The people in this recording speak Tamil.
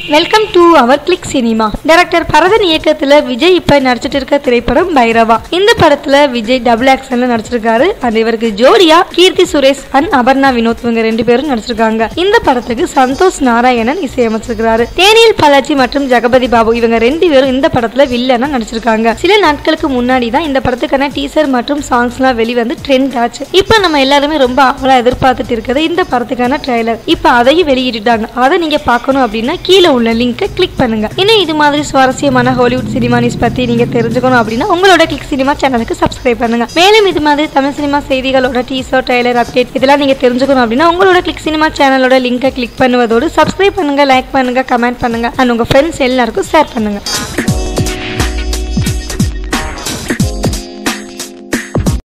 welcome to our click cinema director Bharathan இயக்கத்துல விஜய் இப்ப நடிச்சிட்டு இருக்க திரைப்படம் பைரவா இந்த படத்துல விஜய் டபுள் ஆக்ஷன்ல நடிச்சிருக்காரு அண்ட் இவருக்கு ஜோடியா கீர்த்தி சுரேஷ் அண்ட் அபர்ணா வினோத் இவங்க ரெண்டு பேரும் நடிச்சிருக்காங்க இந்த படத்துக்கு சந்தோஷ் நாராயணன் இசையமைச்சிருக்காரு தேனியல் பாலாஜி மற்றும் ஜெகபதி பாபு இவங்க ரெண்டு பேரும் இந்த படத்துல வில்லனா நடிச்சிருக்காங்க சில நாட்களுக்கு முன்னாடி தான் இந்த படத்துக்கான டீசர் மற்றும் சாங்ஸ்லாம் வெளிவந்து ட்ரெண்ட் ஆச்சு இப்போ நம்ம எல்லாருமே ரொம்ப ஆவலா எதிர்பார்த்துட்டு இருக்கிறது இந்த படத்துக்கான ட்ரைலர் இப்போ அதையும் வெளியிட்டுட்டாங்க அதை நீங்க பார்க்கணும் அப்படின்னா கீழே உள்ள லிங்கை கிளிக் பண்ணுங்க இன்னும் இது மாதிரி சுவாரஸ்யமான ஹாலிவுட் சினிமா நியூஸ் பத்தி நீங்க தெரிஞ்சுக்கணும் அப்படின்னா உங்களோட கிளிக் சினிமா சேனலுக்கு சப்ஸ்கிரைப் பண்ணுங்க மேலும் இது மாதிரி தமிழ் சினிமா செய்திகளோட டீசர் ட்ரைலர் அப்டேட் இதெல்லாம் நீங்க தெரிஞ்சுக்கணும் அப்படின்னா உங்களோட கிளிக் சினிமா சேனலோட லிங்கை கிளிக் பண்ணுவதோடு சப்ஸ்கிரைப் பண்ணுங்க லைக் பண்ணுங்க கமெண்ட் பண்ணுங்க அண்ட் உங்க ஃப்ரெண்ட்ஸ் எல்லாருக்கும் ஷேர் பண்ணுங்க